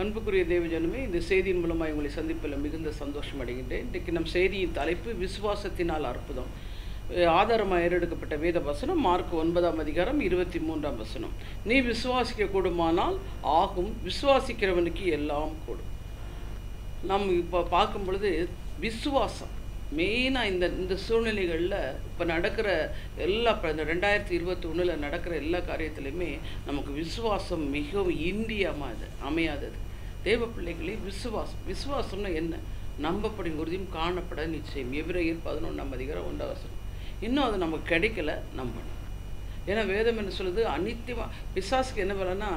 அன்புக்குரிய தேவஜனமே இந்த செய்தியின் மூலமாக உங்களை சந்திப்பில் மிகுந்த சந்தோஷம் அடைகின்றேன் இன்றைக்கு நம் செய்தியின் தலைப்பு விசுவாசத்தினால் அற்புதம் அஹ் ஆதாரமாக ஏறெடுக்கப்பட்ட வேத வசனம் மார்க் ஒன்பதாம் அதிகாரம் இருபத்தி மூன்றாம் வசனம் நீ விசுவாசிக்க கூடுமானால் ஆகும் விசுவாசிக்கிறவனுக்கு எல்லாம் கூடும் நம்ம இப்போ பார்க்கும் பொழுது விசுவாசம் மெயினாக இந்த இந்த சூழ்நிலைகளில் இப்போ நடக்கிற எல்லா இப்போ இந்த ரெண்டாயிரத்தி இருபத்தி ஒன்றில் நடக்கிற எல்லா காரியத்துலையுமே நமக்கு விசுவாசம் மிகவும் இந்தியமானது அமையாதது தேவ பிள்ளைகளே விசுவாசம் விசுவாசம்னா என்ன நம்பப்படும் உறுதியும் காணப்பட நிச்சயம் எபிரேயர் பதினொன்றாம் அதிகாரம் ஒன்றாம் வசனம் இன்னும் அது நமக்கு கிடைக்கல நம்பணும் ஏன்னா வேதம் என்ன சொல்லுது அனித்தியமாக பிசாசுக்கு என்ன வேலைன்னா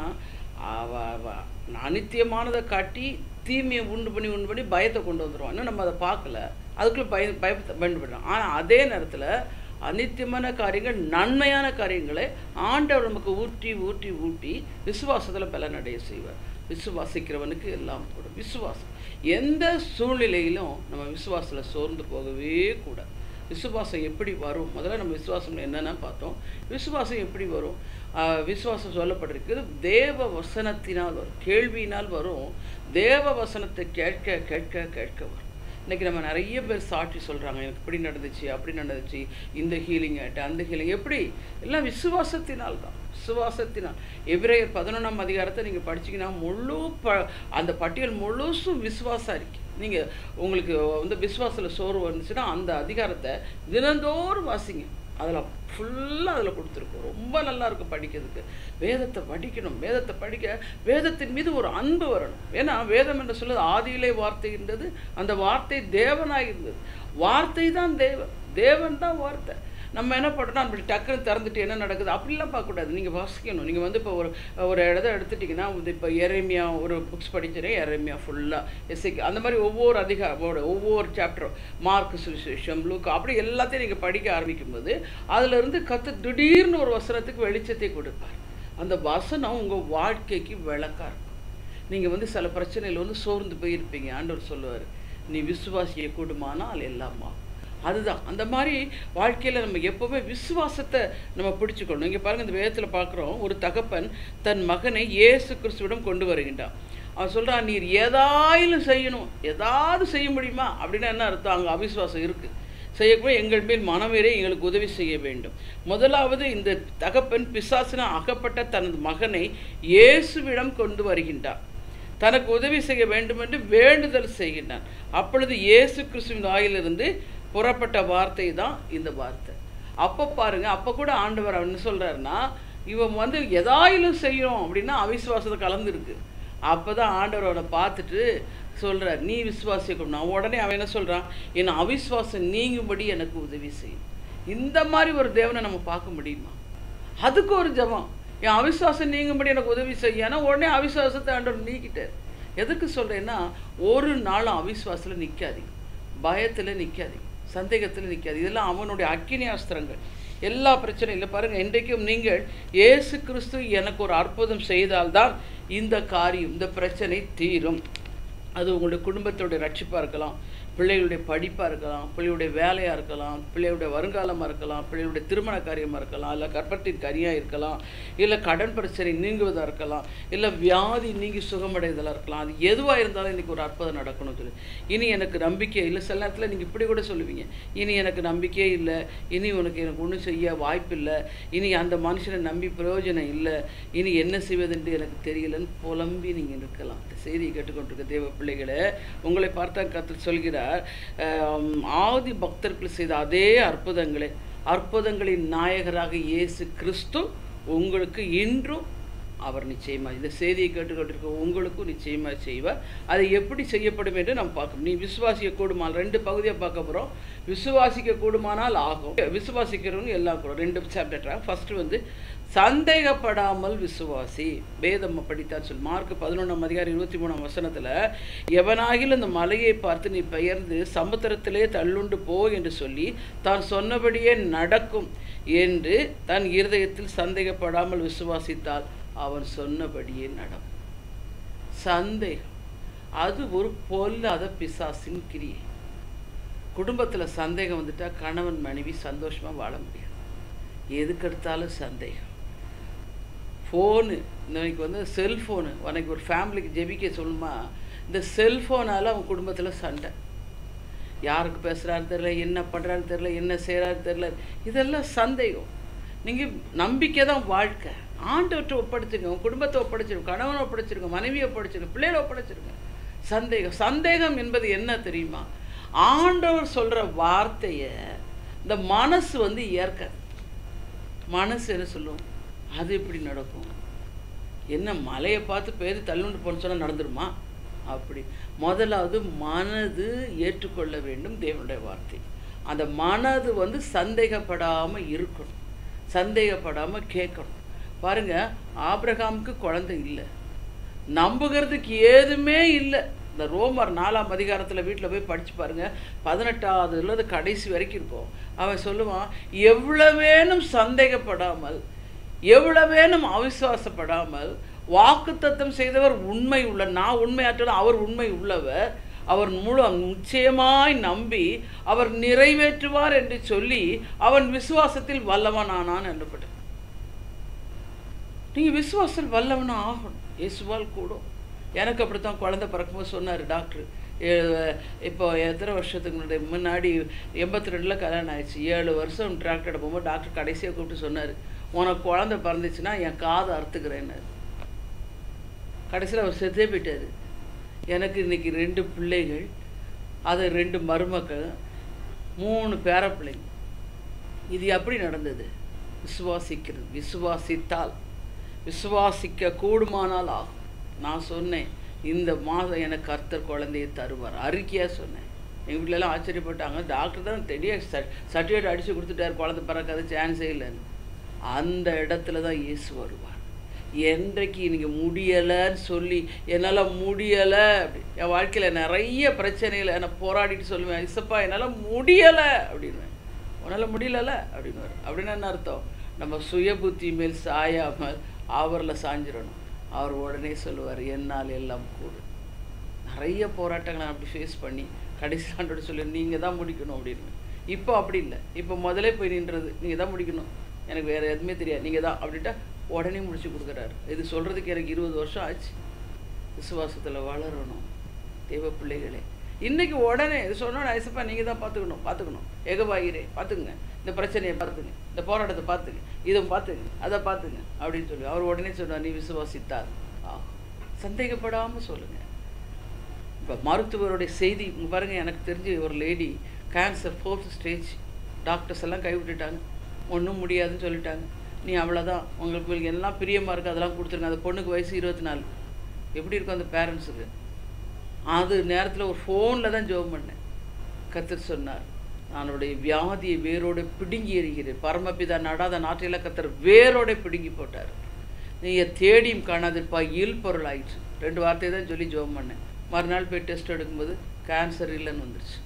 அவ அவ அனித்தியமானதை காட்டி தீமையை உண்டு பண்ணி உண்டு பண்ணி பயத்தை கொண்டு வந்துடுவான் இன்னும் நம்ம அதை பார்க்கல அதுக்குள்ளே பய பயத்தை பயன்படுறோம் ஆனால் அதே நேரத்தில் அனித்தியமான காரியங்கள் நன்மையான காரியங்களை ஆண்டவர் நமக்கு ஊற்றி ஊற்றி ஊட்டி விசுவாசத்தில் பலனடைய செய்வார் விசுவாசிக்கிறவனுக்கு எல்லாம் கூட விசுவாசம் எந்த சூழ்நிலையிலும் நம்ம விசுவாசத்தில் சோர்ந்து போகவே கூடாது விசுவாசம் எப்படி வரும் முதல்ல நம்ம விசுவாசம் என்னென்ன பார்த்தோம் விசுவாசம் எப்படி வரும் ஆஹ் விசுவாசம் சொல்லப்பட்டிருக்கு தேவ வசனத்தினால் வரும் கேள்வியினால் வரும் தேவ வசனத்தை கேட்க கேட்க கேட்க வரும் இன்றைக்கி நம்ம நிறைய பேர் சாட்சி சொல்கிறாங்க எனக்கு இப்படி நடந்துச்சு அப்படி நடந்துச்சு இந்த ஹீலிங் ஆகிட்டு அந்த ஹீலிங் எப்படி எல்லாம் விசுவாசத்தினால் தான் விசுவாசத்தினால் எபிரேயர் பதினொன்றாம் அதிகாரத்தை நீங்கள் படிச்சீங்கன்னா முழு ப அந்த பட்டியல் முழுசும் விசுவாசம் இருக்கு நீங்கள் உங்களுக்கு வந்து விசுவாசத்தில் சோறு வந்துச்சுன்னா அந்த அதிகாரத்தை தினந்தோறும் வாசிங்க அதில் ஃபுல்லாக அதில் கொடுத்துருக்கோம் ரொம்ப நல்லா இருக்கும் படிக்கிறதுக்கு வேதத்தை படிக்கணும் வேதத்தை படிக்க வேதத்தின் மீது ஒரு அன்பு வரணும் ஏன்னா வேதம் என்று சொல்லுது ஆதியிலே வார்த்தை இருந்தது அந்த வார்த்தை தேவனாக இருந்தது வார்த்தை தான் தேவன் தேவன் தான் வார்த்தை நம்ம என்ன பண்ணுறோம் அப்படி டக்குன்னு திறந்துட்டு என்ன நடக்குது அப்படிலாம் பார்க்கக்கூடாது நீங்கள் வாசிக்கணும் நீங்கள் வந்து இப்போ ஒரு ஒரு இடத்த எடுத்துட்டிங்கன்னா வந்து இப்போ எரேமியா ஒரு புக்ஸ் படிச்சிடறேன் எரேமியா ஃபுல்லாக எஸ்ஐக்கு அந்த மாதிரி ஒவ்வொரு அதிகாரோட ஒவ்வொரு சாப்டரும் மார்க் சுவிசேஷம் லூக் அப்படி எல்லாத்தையும் நீங்கள் படிக்க ஆரம்பிக்கும்போது அதிலிருந்து கற்று திடீர்னு ஒரு வசனத்துக்கு வெளிச்சத்தை கொடுப்பார் அந்த வசனம் உங்கள் வாழ்க்கைக்கு விளக்கா இருக்கும் நீங்கள் வந்து சில பிரச்சனையில் வந்து சோர்ந்து போயிருப்பீங்க ஆண்டவர் சொல்லுவார் நீ விசுவாசிய கூடுமானால் எல்லாமா அதுதான் அந்த மாதிரி வாழ்க்கையில் நம்ம எப்போவுமே விசுவாசத்தை நம்ம பிடிச்சிக்கணும் இங்கே பாருங்கள் இந்த வேதத்தில் பார்க்குறோம் ஒரு தகப்பன் தன் மகனை இயேசு கிறிஸ்துவிடம் கொண்டு வருகின்றான் அவன் சொல்கிறான் நீர் ஏதாயிலும் செய்யணும் ஏதாவது செய்ய முடியுமா அப்படின்னா என்ன அர்த்தம் அங்கே அவிசுவாசம் இருக்குது செய்யக்கூட எங்கள் மேல் மனமேறே எங்களுக்கு உதவி செய்ய வேண்டும் முதலாவது இந்த தகப்பன் பிசாசின அகப்பட்ட தனது மகனை இயேசுவிடம் கொண்டு வருகின்றான் தனக்கு உதவி செய்ய வேண்டும் என்று வேண்டுதல் செய்கின்றான் அப்பொழுது இயேசு கிறிஸ்துவின் வாயிலிருந்து புறப்பட்ட வார்த்தை தான் இந்த வார்த்தை அப்போ பாருங்க அப்போ கூட ஆண்டவர் என்ன சொல்கிறாருன்னா இவன் வந்து எதாயிலும் செய்யணும் அப்படின்னா அவிசுவாசத்தை கலந்துருக்கு அப்போ தான் ஆண்டவர் அவனை பார்த்துட்டு சொல்கிறார் நீ விசுவாசிக்கணும் நான் உடனே அவன் என்ன சொல்கிறான் என் அவிசுவாசம் நீங்கும்படி எனக்கு உதவி செய்யும் இந்த மாதிரி ஒரு தேவனை நம்ம பார்க்க முடியுமா அதுக்கு ஒரு ஜபம் என் அவிசுவாசம் நீங்கும்படி எனக்கு உதவி செய்யனா உடனே அவிசுவாசத்தை ஆண்டவர் நீக்கிட்டார் எதுக்கு சொல்கிறேன்னா ஒரு நாளும் அவிசுவாசத்தில் நிற்காதீங்க பயத்தில் நிற்காதீங்க சந்தேகத்தில் நிற்காது இதெல்லாம் அவனுடைய அக்கினி அஸ்திரங்கள் எல்லா பிரச்சனையும் இல்லை பாருங்கள் இன்றைக்கும் நீங்கள் இயேசு கிறிஸ்து எனக்கு ஒரு அற்புதம் செய்தால்தான் இந்த காரியம் இந்த பிரச்சனை தீரும் அது உங்களுடைய குடும்பத்தோடைய ரட்சிப்பாக இருக்கலாம் பிள்ளைகளுடைய படிப்பாக இருக்கலாம் பிள்ளையுடைய வேலையாக இருக்கலாம் பிள்ளையுடைய வருங்காலமாக இருக்கலாம் பிள்ளையுடைய திருமண காரியமாக இருக்கலாம் இல்லை கற்பத்தின் கரியாக இருக்கலாம் இல்லை கடன் பிரச்சனை நீங்குவதாக இருக்கலாம் இல்லை வியாதி நீங்கி சுகமடைதலாக இருக்கலாம் அது எதுவாக இருந்தாலும் இன்றைக்கி ஒரு அற்புதம் நடக்கணும்னு சொல்லி இனி எனக்கு நம்பிக்கை இல்லை சில நேரத்தில் நீங்கள் இப்படி கூட சொல்லுவீங்க இனி எனக்கு நம்பிக்கையே இல்லை இனி உனக்கு எனக்கு ஒன்றும் செய்ய வாய்ப்பு இல்லை இனி அந்த மனுஷனை நம்பி பிரயோஜனம் இல்லை இனி என்ன செய்வதென்று எனக்கு தெரியலன்னு புலம்பி நீங்கள் இருக்கலாம் இந்த செய்தியை கேட்டுக்கொண்டிருக்க தேவ பிள்ளைகளை உங்களை பார்த்தா கற்று சொல்கிறார் ஆதி பக்தர்கள் செய்த அதே அற்புதங்களை அற்புதங்களின் நாயகராக இயேசு கிறிஸ்து உங்களுக்கு இன்றும் அவர் நிச்சயமாக இந்த செய்தியை கேட்டுக்கொண்டிருக்க உங்களுக்கும் நிச்சயமாக செய்வார் அதை எப்படி செய்யப்படும் என்று நாம் பார்க்கணும் நீ விசுவாசிக்க கூடுமானால் ரெண்டு பகுதியை பார்க்க போகிறோம் விசுவாசிக்க கூடுமானால் ஆகும் விசுவாசிக்கிறவங்க எல்லாம் கூட ரெண்டு சாப்டர் ஃபஸ்ட்டு வந்து சந்தேகப்படாமல் விசுவாசி வேதம் படித்தான் சொல் மார்க் பதினொன்றாம் அதிகாரம் இருபத்தி மூணாம் வசனத்தில் எவனாகிலும் இந்த மலையை பார்த்து நீ பெயர்ந்து சமுத்திரத்திலே தள்ளுண்டு போ என்று சொல்லி தான் சொன்னபடியே நடக்கும் என்று தன் இருதயத்தில் சந்தேகப்படாமல் விசுவாசித்தால் அவன் சொன்னபடியே நடக்கும் சந்தேகம் அது ஒரு பொல்லாத பிசாசின் கிரியை குடும்பத்தில் சந்தேகம் வந்துட்டா கணவன் மனைவி சந்தோஷமாக வாழ முடியாது எதுக்கெடுத்தாலும் சந்தேகம் ஃபோனு இன்னைக்கு வந்து செல்ஃபோனு உனக்கு ஒரு ஃபேமிலிக்கு ஜெபிக்க சொல்லுமா இந்த செல்ஃபோனால் அவன் குடும்பத்தில் சண்டை யாருக்கு பேசுகிறாரு தெரில என்ன பண்ணுறான்னு தெரில என்ன செய்கிறாரு தெரில இதெல்லாம் சந்தேகம் நீங்கள் நம்பிக்கை தான் வாழ்க்கை ஆண்டவற்றை ஒப்படைச்சிருங்க உங்கள் குடும்பத்தை ஒப்படைச்சிருங்க கணவனை ஒப்படைச்சிருங்க மனைவியை ஒப்படைச்சிருங்க பிள்ளைகளை ஒப்படைச்சிருங்க சந்தேகம் சந்தேகம் என்பது என்ன தெரியுமா ஆண்டவர் சொல்கிற வார்த்தையை இந்த மனசு வந்து ஏற்காது மனசு என்ன சொல்லும் அது எப்படி நடக்கும் என்ன மலையை பார்த்து பேர் தள்ளுண்டு போன்னு சொன்னால் நடந்துருமா அப்படி முதலாவது மனது ஏற்றுக்கொள்ள வேண்டும் தேவனுடைய வார்த்தை அந்த மனது வந்து சந்தேகப்படாமல் இருக்கணும் சந்தேகப்படாமல் கேட்கணும் பாருங்க ஆபிரகாமுக்கு குழந்தை இல்லை நம்புகிறதுக்கு ஏதுமே இல்லை இந்த ரோமர் நாலாம் அதிகாரத்தில் வீட்டில் போய் படித்து பாருங்க பதினெட்டாவதுலேருந்து கடைசி வரைக்கும் இருக்கும் அவன் சொல்லுவான் எவ்வளவேனும் சந்தேகப்படாமல் எவ்வளவேனும் அவிசுவாசப்படாமல் வாக்குத்தத்தம் செய்தவர் உண்மை உள்ள நான் உண்மையாற்றலும் அவர் உண்மை உள்ளவர் அவர் முழு நிச்சயமாய் நம்பி அவர் நிறைவேற்றுவார் என்று சொல்லி அவன் விசுவாசத்தில் வல்லவனானான் என்றப்பட்டு நீங்கள் விசுவாசத்தில் வல்லவனா ஆகணும் இயேசுவால் கூடும் எனக்கு அப்படித்தான் குழந்தை பிறக்கும்போது சொன்னார் டாக்டர் இப்போ எத்தனை வருஷத்துக்கு முன்னாடி முன்னாடி எண்பத்தி ரெண்டில் கல்யாணம் ஆயிடுச்சு ஏழு வருஷம் டாக்டர்கிட்ட போகும்போது டாக்டர் கடைசியாக கூப்பிட்டு சொன்னார் உனக்கு குழந்தை பிறந்துச்சுன்னா என் காதை அறுத்துக்கிறேன்னாரு கடைசியில் அவர் செத்தே போயிட்டார் எனக்கு இன்னைக்கு ரெண்டு பிள்ளைகள் அது ரெண்டு மருமக்கள் மூணு பேர பிள்ளைங்க இது எப்படி நடந்தது விசுவாசிக்கிறது விசுவாசித்தால் விசுவாசிக்க கூடுமானால் ஆகும் நான் சொன்னேன் இந்த மாதம் எனக்கு கர்த்தர் குழந்தையை தருவார் அறிக்கையாக சொன்னேன் எங்கள் வீட்டிலலாம் ஆச்சரியப்பட்டாங்க டாக்டர் தான் தெரிய சர்டிஃபிகேட் அடித்து கொடுத்துட்டார் குழந்தை பிறக்காத சான்ஸே இல்லைன்னு அந்த இடத்துல தான் இயேசு வருவார் என்றைக்கு நீங்கள் முடியலைன்னு சொல்லி என்னால் முடியலை அப்படி என் வாழ்க்கையில் நிறைய பிரச்சனைகளை நான் போராடிட்டு சொல்லுவேன் இசப்பா என்னால் முடியலை அப்படின்வேன் உன்னால் முடியலல்ல அப்படின்னு அப்படின்னு என்ன அர்த்தம் நம்ம சுய புத்தி மேல் சாயாமல் அவரில் சாஞ்சிடணும் அவர் உடனே சொல்லுவார் என்னால் எல்லாம் கூடும் நிறைய போராட்டங்களை நான் அப்படி ஃபேஸ் பண்ணி கடைசி ஆண்டோட சொல்லி நீங்கள் தான் முடிக்கணும் அப்படின்னு இப்போ அப்படி இல்லை இப்போ முதலே போய் நின்றது நீங்கள் தான் முடிக்கணும் எனக்கு வேறு எதுவுமே தெரியாது நீங்கள் தான் அப்படின்ட்டா உடனே முடிச்சு கொடுக்குறாரு இது சொல்கிறதுக்கு எனக்கு இருபது வருஷம் ஆச்சு விசுவாசத்தில் வளரணும் தேவ பிள்ளைகளே இன்றைக்கி உடனே இது சொன்னோம் ஐசப்பா நீங்கள் தான் பார்த்துக்கணும் பார்த்துக்கணும் எகவாயிரே பார்த்துக்குங்க இந்த பிரச்சனையை பார்த்துங்க இந்த போராட்டத்தை பார்த்துங்க இதை பார்த்துங்க அதை பார்த்துங்க அப்படின்னு சொல்லி அவர் உடனே சொன்னார் நீ விசுவாசித்தார் ஆ சந்தேகப்படாமல் சொல்லுங்கள் இப்போ மருத்துவருடைய செய்தி இங்கே பாருங்கள் எனக்கு தெரிஞ்ச ஒரு lady cancer fourth stage doctors எல்லாம் கைவிட்டுட்டாங்க ஒன்றும் முடியாதுன்னு சொல்லிட்டாங்க நீ அவ்வளோதான் உங்களுக்கு எல்லாம் பிரியமாக இருக்குது அதெல்லாம் கொடுத்துருங்க அந்த பொண்ணுக்கு வயசு இருபத்தி நாலு எப்படி இருக்கும் அந்த பேரண்ட்ஸுக்கு அது நேரத்தில் ஒரு ஃபோனில் தான் ஜோம் பண்ணேன் கத்தர் சொன்னார் நானுடைய வியாதியை வேரோடு பிடுங்கி எறிகிறேன் பரமபிதா நடாத நாட்டில கத்தர் வேரோட பிடுங்கி போட்டார் நீங்கள் தேடியும் காணாதிருப்பா இல் பொருள் ஆயிடுச்சு ரெண்டு வார்த்தையை தான் சொல்லி ஜோம் பண்ணேன் மறுநாள் போய் டெஸ்ட் எடுக்கும்போது கேன்சர் இல்லைன்னு வந்துருச்சு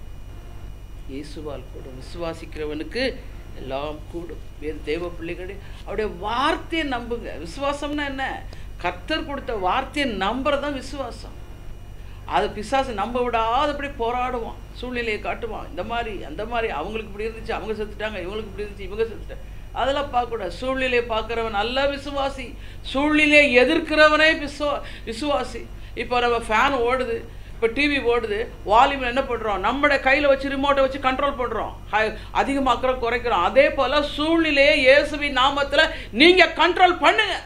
இயேசுவால் கூடும் விசுவாசிக்கிறவனுக்கு எல்லாம் கூடும் வேறு தேவ பிள்ளைகளே அவருடைய வார்த்தையை நம்புங்க விசுவாசம்னா என்ன கர்த்தர் கொடுத்த வார்த்தையை நம்புறதான் விசுவாசம் அது பிசாசு நம்ப விடாதபடி போராடுவான் சூழ்நிலையை காட்டுவான் இந்த மாதிரி அந்த மாதிரி அவங்களுக்கு இப்படி இருந்துச்சு அவங்க செத்துட்டாங்க இவங்களுக்கு இப்படி இருந்துச்சு இவங்க செத்துட்டாங்க அதெல்லாம் பார்க்கக்கூடாது சூழ்நிலையை பார்க்குறவன் நல்ல விசுவாசி சூழ்நிலையை எதிர்க்கிறவனே விசுவா விசுவாசி இப்போ நம்ம ஃபேன் ஓடுது இப்போ டிவி ஓடுது வால்யூம் என்ன பண்ணுறோம் நம்மளோட கையில் வச்சு ரிமோட்டை வச்சு கண்ட்ரோல் பண்ணுறோம் அதிகமாக்குறோம் குறைக்கிறோம் அதே போல் சூழ்நிலையை இயேசுவின் நாமத்தில் நீங்கள் கண்ட்ரோல் பண்ணுங்க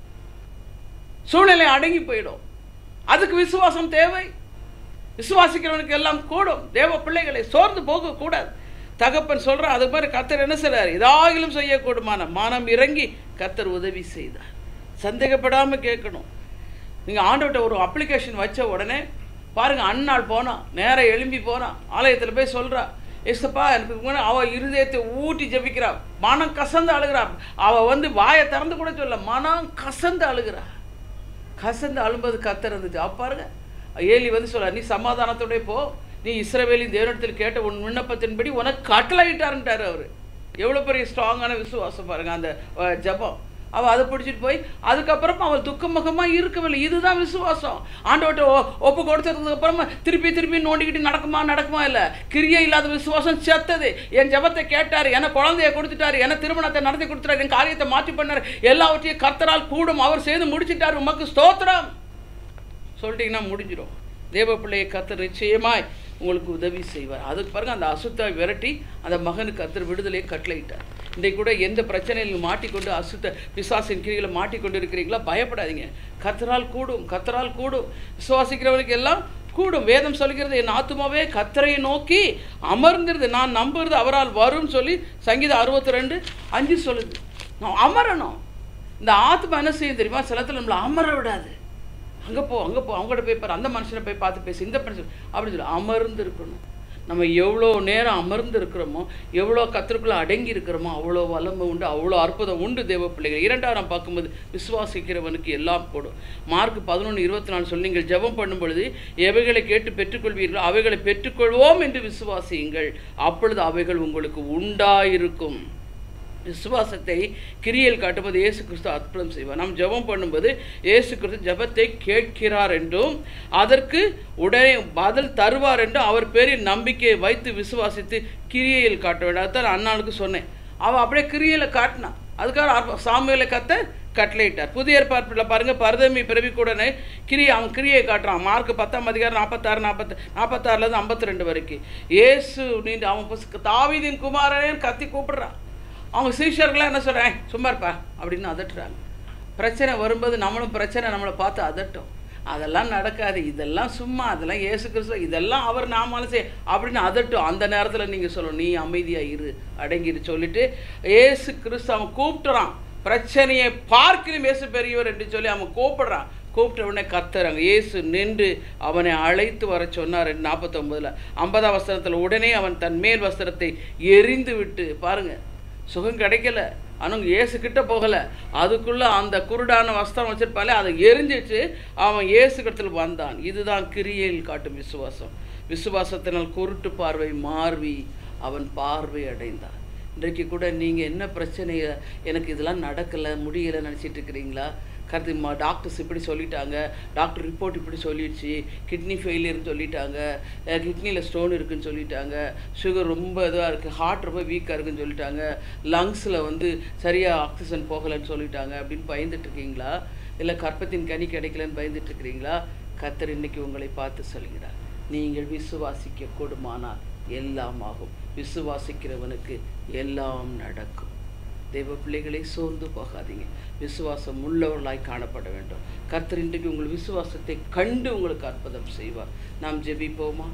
சூழ்நிலை அடங்கி போயிடும் அதுக்கு விசுவாசம் தேவை விசுவாசிக்கிறவனுக்கு எல்லாம் கூடும் தேவ பிள்ளைகளை சோர்ந்து போக கூடாது தகப்பன் சொல்கிறான் அது மாதிரி கத்தர் என்ன செய்றார் ஏதாகிலும் செய்யக்கூடுமான மனம் இறங்கி கத்தர் உதவி செய்தார் சந்தேகப்படாமல் கேட்கணும் நீங்கள் ஆண்டவர்கிட்ட ஒரு அப்ளிகேஷன் வச்ச உடனே பாருங்கள் அண்ணாள் போனான் நேராக எழும்பி போனான் ஆலயத்தில் போய் சொல்கிறா ஏசப்பா எனக்கு முன்னாடி அவள் இருதயத்தை ஊட்டி ஜபிக்கிறா மனம் கசந்து அழுகிறா அவள் வந்து வாயை திறந்து கூட சொல்ல மனம் கசந்து அழுகிறா கசந்து அழும்போது கத்தர் இருந்துச்சு அப்ப பாருங்க ஏலி வந்து சொல்ல நீ சமாதானத்தோட போ நீ இஸ்ரவேலின் தேவனிடத்தில் கேட்ட உன் விண்ணப்பத்தின்படி உனக்கு கட்டளையிட்டாருன்ட்டார் அவர் எவ்வளோ பெரிய ஸ்ட்ராங்கான விசுவாசம் பாருங்க அந்த அஹ், ஜெபம் அவள் அதை பிடிச்சிட்டு போய் அதுக்கப்புறம் அவள் துக்கமுகமாக இருக்கவில்லை இதுதான் விசுவாசம் ஆண்டவர்கிட்ட ஒ- ஒப்பு கொடுத்ததுக்கு அப்புறமா திருப்பி திருப்பி நோண்டிக்கிட்டு நடக்குமா நடக்குமா இல்லை கிரியை இல்லாத விசுவாசம் செத்தது என் ஜெபத்தை கேட்டார் என குழந்தைய கொடுத்துட்டாரு என திருமணத்தை நடத்தி கொடுத்துட்டாரு என் காரியத்தை மாற்றி பண்ணார் எல்லாவற்றையும் கர்த்தரால் கூடும் அவர் செய்து முடிச்சிட்டார் உமக்கு ஸ்தோத்திரம் சொல்லிட்டீங்கன்னா முடிஞ்சிடும் தேவ பிள்ளையை கத்தர் நிச்சயமாய் உங்களுக்கு உதவி செய்வார் அதுக்கு பாருங்க அந்த அசுத்தை விரட்டி அந்த மகனுக்கு கத்தர் விடுதலையை கட்டளையிட்டார் இன்றைக்கு கூட எந்த பிரச்சனையில் மாட்டிக்கொண்டு அசுத்த பிசாசின் கீழே மாட்டிக்கொண்டு இருக்கிறீங்களா பயப்படாதீங்க கத்தரால் கூடும் கத்தரால் கூடும் விசுவாசிக்கிறவர்களுக்கு எல்லாம் கூடும் வேதம் சொல்கிறது என் ஆத்துமாவே கத்தரை நோக்கி அமர்ந்திருது நான் நம்புறது அவரால் வரும்னு சொல்லி சங்கீதம் அறுபத்தி ரெண்டு அஞ்சு சொல்லுது நான் அமரணும் இந்த ஆத்மா என்ன செய்யும் தெரியுமா சிலத்தில் நம்மளை அமர விடாது அங்கே போ அங்கே போ அவங்கள்ட்ட போய் பாரு அந்த மனுஷனை போய் பார்த்து பேசு இந்த மனுஷன் அப்படின்னு சொல்லி அமர்ந்து இருக்கணும் நம்ம எவ்வளோ நேரம் அமர்ந்து இருக்கிறோமோ எவ்வளோ கத்திற்குள்ளே அடங்கி இருக்கிறோமோ அவ்வளோ வல்லமை உண்டு அவ்வளோ அற்புதம் உண்டு தேவ பிள்ளைகள் இரண்டாயிரம் பார்க்கும்போது விசுவாசிக்கிறவனுக்கு எல்லாம் கூடும் மார்க் பதினொன்று இருபத்தி நாலு சொல்லி நீங்கள் ஜெபம் பண்ணும் பொழுது எவைகளை கேட்டு பெற்றுக்கொள்வீர்களோ அவைகளை பெற்றுக்கொள்வோம் என்று விசுவாசியுங்கள் அப்பொழுது அவைகள் உங்களுக்கு உண்டாயிருக்கும் விசுவாசத்தை கிரியையில் காட்டும்போது இயேசு கிறிஸ்து அற்புதம் செய்வார் நாம் ஜெபம் பண்ணும்போது இயேசு கிறிஸ்து ஜெபத்தை கேட்கிறார் என்றும் அதற்கு உடனே பதில் தருவார் என்றும் அவர் பேரில் நம்பிக்கையை வைத்து விசுவாசித்து கிரியையில் காட்ட வேண்டும் அதான் அண்ணாளுக்கு சொன்னேன் அவன் அப்படியே கிரியையில் காட்டினான் அதுக்காக அற்ப- சாமுவேலை கத்த கட்டளையிட்டார் புதிய ஏற்பாட்டில் பாருங்க பரதமி பிறவிக்குடனே கிரியை அவன் கிரியை காட்டுறான் மார்க் பத்தாம் அதிகாரம் நாற்பத்தாறு நாற்பத்தி நாற்பத்தாறுலேருந்து ஐம்பத்தி ரெண்டு வரைக்கும் இயேசு நீண்டு அவன் புஸ்- தாவீதின் குமாரனேன்னு கத்தி கூப்பிடுறான் அவங்க சீஷர்கள்லாம் என்ன சொல்கிறேன் சும்மா இருப்பா அப்படின்னு அதட்டுறாங்க பிரச்சனை வரும்போது நம்மளும் பிரச்சனை நம்மளை பார்த்து அதட்டும் அதெல்லாம் நடக்காது இதெல்லாம் சும்மா அதெல்லாம் இயேசு கிறிஸ்து இதெல்லாம் அவர் நாமாலும் செய் அப்படின்னு அதட்டும் அந்த நேரத்தில் நீங்கள் சொல்லணும் நீ அமைதியாக இரு அடங்கிரு சொல்லிட்டு இயேசு கிறிஸ்து அவன் கூப்பிட்டுறான் பிரச்சனையை பார்க்கலும் இயேசு பெரியவர் என்று சொல்லி அவன் கூப்பிடுறான் கூப்பிட்ட உடனே கத்துறாங்க இயேசு நின்று அவனை அழைத்து வர சொன்னார் நாற்பத்தொம்பதில் ஐம்பதாம் வஸ்திரத்தில் உடனே அவன் தன் மேல் வஸ்திரத்தை எரிந்து விட்டு பாருங்க சுகம் கிடைக்கல ஆனால் இயேசு கிட்ட போகலை அதுக்குள்ளே அந்த குருடான வஸ்திரம் வச்சிருப்பாலே அதை எரிஞ்சிட்டு அவன் இயேசு கிட்டத்தில் வந்தான் இதுதான் கிரியையில் காட்டும் விசுவாசம் விசுவாசத்தினால் குருட்டு பார்வை மாறி அவன் பார்வை அடைந்தான் இன்றைக்கு கூட நீங்கள் என்ன பிரச்சனையை எனக்கு இதெல்லாம் நடக்கலை முடியலை நினச்சிட்டு இருக்கிறீங்களா கருத்து மா டாக்டர்ஸ் இப்படி சொல்லிட்டாங்க டாக்டர் ரிப்போர்ட் இப்படி சொல்லிடுச்சு கிட்னி ஃபெயிலியர்னு சொல்லிட்டாங்க கிட்னியில் ஸ்டோன் இருக்குன்னு சொல்லிட்டாங்க சுகர் ரொம்ப இதுவாக இருக்குது ஹார்ட் ரொம்ப வீக்காக இருக்குன்னு சொல்லிட்டாங்க லங்ஸில் வந்து சரியாக ஆக்சிஜன் போகலைன்னு சொல்லிட்டாங்க அப்படின்னு பயந்துட்டு இருக்கீங்களா இல்லை கற்பத்தின் கனி கிடைக்கலன்னு பயந்துட்டு இருக்கிறீங்களா கத்தர் இன்னைக்கு உங்களை பார்த்து சொல்கிறார் நீங்கள் விசுவாசிக்க கூடுமானால் எல்லாம் ஆகும் விசுவாசிக்கிறவனுக்கு எல்லாம் நடக்கும் தெய்வ பிள்ளைகளை சோர்ந்து போகாதீங்க விசுவாசம் உள்ளவர்களாய் காணப்பட வேண்டும் கர்த்தர் இன்றைக்கு உங்கள் விசுவாசத்தை கண்டு உங்களுக்கு அற்புதம் செய்வார் நாம் ஜெபிப்போமா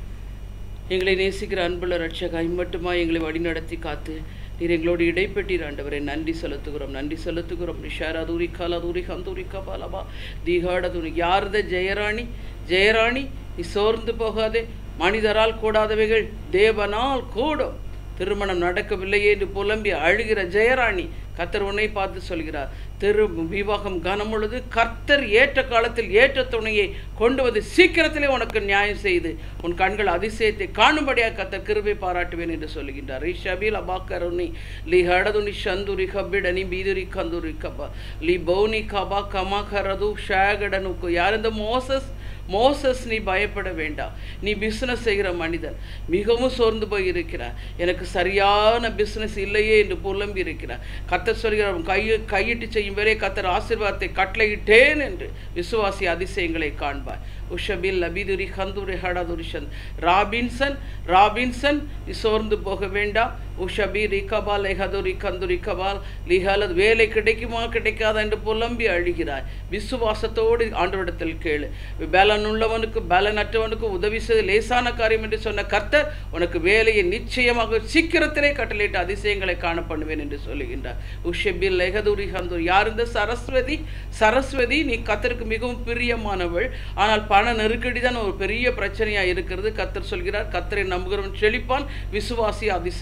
எங்களை நேசிக்கிற அன்புள்ள ரட்சகா இம்மட்டுமா எங்களை வழிநடத்தி காத்து நீர் எங்களோடு இடைப்பெட்டீர் ஆண்டவரை நன்றி செலுத்துகிறோம் நன்றி செலுத்துகிறோம் நிஷாரா தூரி கலா தூரி கந்தூரி கபாலபா தீகாட தூரி யார்த ஜெயராணி ஜெயராணி நீ சோர்ந்து போகாதே மனிதரால் கூடாதவைகள் தேவனால் கூடும் திருமணம் நடக்கவில்லையே என்று புலம்பி அழுகிற ஜெயராணி கர்த்தர் உன்னை பார்த்து சொல்கிறார் திரு விவாகம் கனமுழுது கர்த்தர் ஏற்ற காலத்தில் ஏற்ற துணையை கொண்டு வந்து சீக்கிரத்திலே உனக்கு நியாயம் செய்து உன் கண்கள் அதிசயத்தை காணும்படியாக கர்த்தர் கிருபை பாராட்டுவேன் என்று சொல்லுகின்றார் ரிஷபில் அபாக்கருணி லி ஹடதுனி சந்துரி கபிடனி பீதுரி கந்துரி கபா லி பௌனி கபா கமாகரது ஷாகடனுக்கு யார் இந்த மோசஸ் மோசஸ் நீ பயப்பட வேண்டாம் நீ பிஸ்னஸ் செய்கிற மனிதன் மிகவும் சோர்ந்து போய் இருக்கிறார் எனக்கு சரியான பிஸ்னஸ் இல்லையே என்று புலம்பி இருக்கிறார் கத்தர் சொல்கிறார் உன் கையை கையிட்டு செய்யும் வரை கத்தர் ஆசீர்வாதத்தை கட்டளையிட்டேன் என்று விசுவாசி அதிசயங்களை காண்பார் உஷபில் லபிதுரி கந்துரி ஹடதுரிஷன் ராபின்சன் ராபின்சன் நீ சோர்ந்து போக வேண்டாம் உஷபி ரிகபால் எஹதுரி கந்துரி கபால் லிஹாலது வேலை கிடைக்குமா கிடைக்காதா என்று புலம்பி அழுகிறாய் விசுவாசத்தோடு ஆண்டவரிடத்தில் கேளு பலன் உள்ளவனுக்கு பலனற்றவனுக்கு உதவி செய்து லேசான காரியம் என்று சொன்ன கர்த்தர் உனக்கு வேலையை நிச்சயமாக சீக்கிரத்திலே கட்டளையிட்டு அதிசயங்களை காண பண்ணுவேன் என்று சொல்லுகின்றார் உஷபில் லெகதுரி கந்தூர் யார் இந்த சரஸ்வதி சரஸ்வதி நீ கத்தருக்கு மிகவும் பிரியமானவள் ஆனால் பண நெருக்கடி தான் ஒரு பெரிய பிரச்சனையாக இருக்கிறது கத்தர் சொல்கிறார் கத்தரை நம்புகிறவன் செழிப்பான் விசுவாசி அதிசயம்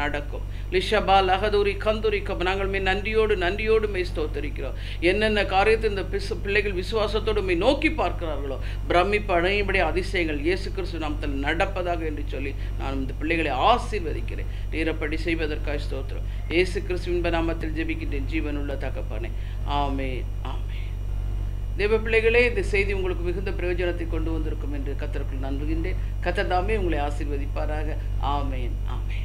நடக்கும் லிஷபா லகதூரி கந்தூரி கப் நாங்கள் மே நன்றியோடு நன்றியோடு மெய் ஸ்தோத்தரிக்கிறோம் என்னென்ன காரியத்தை இந்த பிசு பிள்ளைகள் விசுவாசத்தோடு மெய் நோக்கி பார்க்கிறார்களோ பிரமிப்பு அணையபடி அதிசயங்கள் இயேசு கிறிஸ்து நாமத்தில் நடப்பதாக என்று சொல்லி நான் இந்த பிள்ளைகளை ஆசீர்வதிக்கிறேன் நீரப்படி செய்வதற்காக ஸ்தோத்திரம் இயேசு கிறிஸ்துவின் நாமத்தில் ஜெபிக்கின்றேன் ஜீவனுள்ள தகப்பானே ஆமே ஆமே தேவ பிள்ளைகளே இந்த செய்தி உங்களுக்கு மிகுந்த பிரயோஜனத்தை கொண்டு வந்திருக்கும் என்று கத்தருக்குள் நம்புகின்றேன் கத்தர் தாமே உங்களை ஆசீர்வதிப்பாராக ஆமேன் ஆமேன்